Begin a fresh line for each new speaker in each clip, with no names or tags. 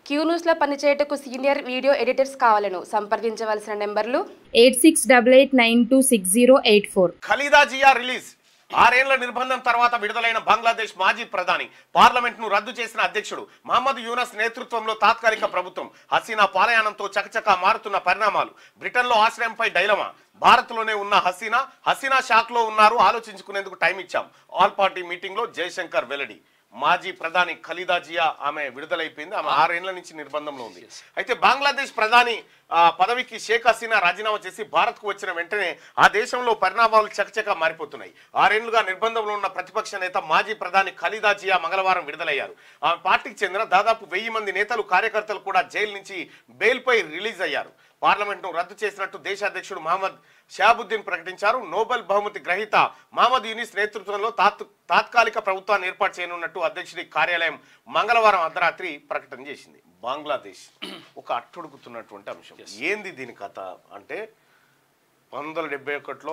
Queue న్యూస్లో పనిచేయటకు senior video editors కావాలను సంప్రదించవలసిన నెంబర్లు
eight six double eight nine two six zero eight four
Khaleda Zia release ఆరేళ్ల నిర్బంధం తర్వాత విడుదలైన బంగ్లాదేశ్ మాజీ ప్రధాని పార్లమెంట్ ను రద్దు చేసిన అధ్యక్షుడు మహమ్మద్ యూనస్ నేతృత్వంలో తాత్కాలిక ప్రభుత్వం హసీనా పాలయానంతో చకచకా మారుతున్న పరిణామాలు బ్రిటన్లో ఆశ్రయంపై డైలమా భారత్లోనే ఉన్న హసీనా హసీనా షాక్ లో ఉన్నారు ఆలోచించుకునేందుకు టైం ఇచ్చాం ఆల్ పార్టీ మీటింగ్ లో జయశంకర్ వెల్లడి మాజీ ప్రధాని ఖలీదా జియా ఆమె విడుదలైపోయింది ఆమె ఆరేళ్ల నుంచి నిర్బంధంలో ఉంది అయితే బంగ్లాదేశ్ ప్రధాని ఆ, పదవికి షేక్ హసీనా రాజీనామా చేసి భారత్కు వచ్చిన వెంటనే ఆ దేశంలో పరిణామాలు చకచక మారిపోతున్నాయి ఆరేళ్లుగా నిర్బంధంలో ఉన్న ప్రతిపక్ష నేత మాజీ ప్రధాని ఖలీదా జియా మంగళవారం విడుదలయ్యారు ఆ పార్టీకి చెందిన దాదాపు వెయ్యి మంది నేతలు కార్యకర్తలు కూడా జైలు నుంచి బెయిల్పై రిలీజ్ అయ్యారు పార్లమెంట్ను రద్దు చేసినట్టు దేశ అధ్యక్షుడు మహమ్మద్ షాబుద్దీన్ ప్రకటించారు నోబెల్ బహుమతి గ్రహీత మహమ్మద్ యూనిస్ నేతృత్వంలో తాత్ తాత్కాలిక ప్రభుత్వాన్ని ఏర్పాటు చేయనున్నట్టు అధ్యక్షుడి కార్యాలయం మంగళవారం అర్ధరాత్రి ప్రకటన చేసింది బంగ్లాదేశ్ ఒక అట్టుడుకుతున్నటువంటి అంశం ఏంది దీని కథ అంటే పంతొమ్మిది వందల డెబ్బై ఒకటిలో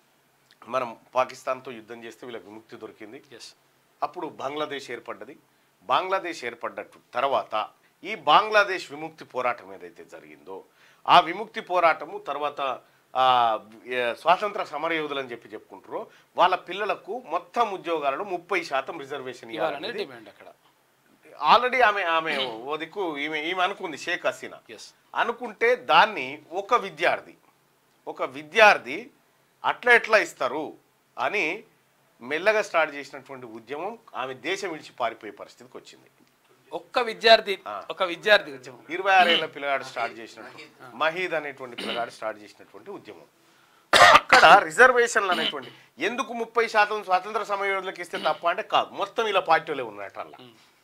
మనం పాకిస్తాన్తో యుద్ధం చేస్తే వీళ్ళకి విముక్తి దొరికింది అప్పుడు బంగ్లాదేశ్ ఏర్పడ్డది బంగ్లాదేశ్ ఏర్పడ్డట్టు తర్వాత ఈ బంగ్లాదేశ్ విముక్తి పోరాటం ఏదైతే జరిగిందో ఆ విముక్తి పోరాటము తర్వాత ఆ, ఏ, స్వాతంత్ర సమరయోధులు అని చెప్పి చెప్పుకుంటారో వాళ్ళ పిల్లలకు మొత్తం ఉద్యోగాలలో ముప్పై శాతం రిజర్వేషన్
ఇవ్వాలనే
ఇవ్వాలనేది
డిమాండ్ అక్కడ
ఆల్రెడీ ఆమె ఆమె ఓ దిక్కు ఈమె ఈమె అనుకుంది షేక్ హసీనా
ఎస్
అనుకుంటే దాన్ని ఒక విద్యార్థి ఒక విద్యార్థి అట్లా ఎట్లా ఇస్తారు అని మెల్లగా స్టార్ట్ చేసినటువంటి ఉద్యమం ఆమె దేశం విడిచి పారిపోయే పరిస్థితికి వచ్చింది
ఒక్క విద్యార్థి ఒక విద్యార్థి ఉద్యమం
ఇరవై ఆరేళ్ల పిల్లగాడు స్టార్ట్ చేసినట్టు మహీద్ అనేటువంటి పిల్లగాడు స్టార్ట్ చేసినటువంటి ఉద్యమం అక్కడ రిజర్వేషన్లు అనేటువంటి ఎందుకు ముప్పై శాతం స్వాతంత్ర సమయంలోకి ఇస్తే తప్ప అంటే కాదు మొత్తం ఇలా పార్టీలే ఉన్నట్టు అలా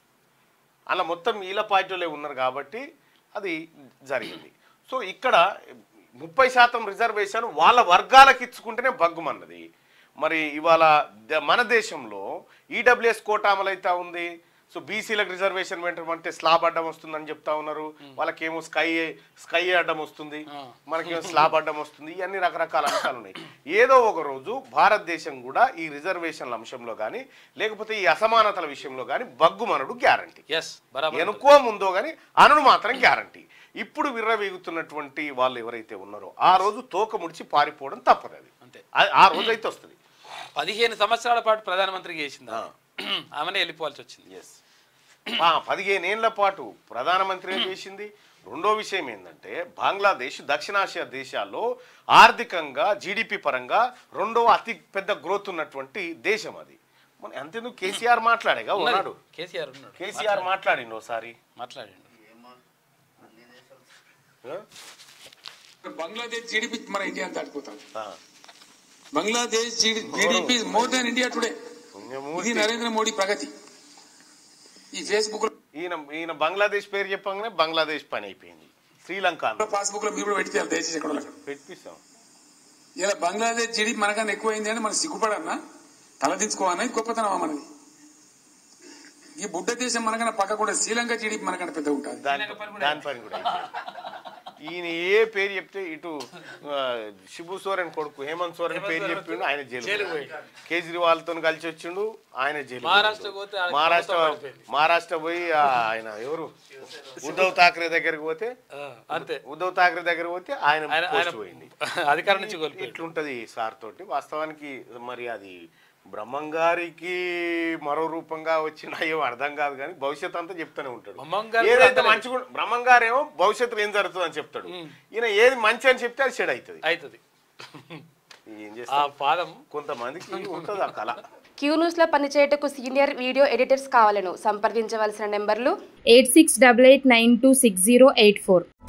అలా మొత్తం ఈల పార్టీలే ఉన్నారు కాబట్టి అది జరిగింది సో ఇక్కడ ముప్పై శాతం రిజర్వేషన్ వాళ్ళ వర్గాలకు ఇచ్చుకుంటేనే బగ్గుమన్నది మరి ఇవాళ ద- మన దేశంలో ఈడబ్ల్యూఎస్ కోట అమలైతా ఉంది సో బీసీలకు రిజర్వేషన్ పెట్టమంటే స్లాబ్ అడ్డం వస్తుందని చెప్తా ఉన్నారు వాళ్ళకేమో స్కై స్కై అడ్డం వస్తుంది మనకేమో స్లాబ్ అడ్డం వస్తుంది ఇవన్నీ రకరకాల అంశాలు ఉన్నాయి ఏదో ఒక రోజు భారతదేశం కూడా ఈ రిజర్వేషన్ల అంశంలో కానీ లేకపోతే ఈ అసమానతల విషయంలో కానీ బగ్గుమనుడు గ్యారంటీ
ఎస్ బరాబర్
ఎనుకో ముందో గాని అనుడు మాత్రం గ్యారంటీ ఇప్పుడు విర్రవీగుతున్నటువంటి వాళ్ళు ఎవరైతే ఉన్నారో ఆ రోజు తోక ముడిచి పారిపోవడం తప్పదు అది
అంతే
ఆ- ఆ రోజు అయితే వస్తుంది
పదిహేను సంవత్సరాల పాటు ప్రధానమంత్రికి చేసింది ఆమెనే వెళ్ళిపోవాల్సి వచ్చింది
ఎస్ పదిహేను ఏళ్ల పాటు ప్రధానమంత్రి చేసింది రెండో విషయం ఏంటంటే బంగ్లాదేశ్ దక్షిణాసియా దేశాల్లో ఆర్థికంగా జీడిపి పరంగా రెండో అతి పెద్ద గ్రోత్ ఉన్నటువంటి దేశం అది మన అంతేందుకు కేసీఆర్ మాట్లాడేగా ఉన్నాడు
కేసీఆర్ ఉన్నాడు
కేసీఆర్ మాట్లాడిండు ఒకసారి
మాట్లాడండి
ఆ?
బంగ్లాదేశ్ జీడిపి మన ఇండియా దాటిపోతాం
ఆ.
Bangladesh GDP more than India today ఇది
పుణ్యమూర్తి.
నరేంద్ర మోడీ ప్రగతి ఈ ఫేస్బుక్ లో
ఈయన ఈయన బంగ్లాదేశ్ పేరు చెప్పగానే బంగ్లాదేశ్ పని అయిపోయింది శ్రీలంక అన్న.
పాస్బుక్ లో మీరు కూడా పెడితే దయచేసి ఎక్కడ అక్కడ
పెట్టిస్తాం
ఇలా బంగ్లాదేశ్ జీడిపి మనకన్నా ఎక్కువైంది అంటే మనం సిగ్గుపడన్నా తలదించుకోవన్నా ఇది గొప్పతనమా మనది ఈ బుడ్డ దేశం మనకన్నా పక్క కూడా శ్రీలంక జీడిపి మనకన్నా పెద్ద ఉంటుంది
దాని దాని పని కూడా అయిపోయింది. ఈయన ఏ పేరు చెప్తే ఇటు ఆ, శిబు సోరెన్ కొడుకు హేమంత్ సోరెన్ పేరు చెప్పిండు ఆయన జైలు కేజ్రీవాల్ తో కలిసి వచ్చిండు ఆయన జైలు
మహారాష్ట్ర పోతే ఆయన
మహారాష్ట్ర
ప్రభుత్వం పడిపోయింది.
మహారాష్ట్ర పోయి ఆ, ఆయన ఎవరు ఉద్ధవ్ ఠాక్రే దగ్గరికి పోతే
ఆ, అంతే
ఉద్ధవ్ ఠాక్రే దగ్గర పోతే ఆయన
ఆయన ఆయన
పోస్ట్ పోయింది
అధికారం నుంచి కోల్పోయింది
ఇట్లుంటది సార్ తోటి వాస్తవానికి మరి అది బ్రహ్మంగారికి మరో రూపంగా వచ్చిన అయ్యో అర్థం కాదు కానీ భవిష్యత్ అంతా చెప్తూనే ఉంటాడు
బ్రహ్మంగారు కూడా
ఏదైతే
అంతలే.
మంచిగా బ్రహ్మంగారేమో భవిష్యత్తులో ఏం జరుగుతుంది అని చెప్తాడు ఈయన ఏది మంచి అని చెప్తే అది చెడు అవుతుంది
అవుతుంది
ఏం
ఆ
చేస్తాం
పాదం
కొంతమందికి ఉంటుంది ఆ కళ
క్యూ న్యూస్లో పనిచేయటకు సీనియర్ వీడియో ఎడిటర్స్ కావాలను సంప్రదించవలసిన నెంబర్లు
eight six double eight nine two six zero eight four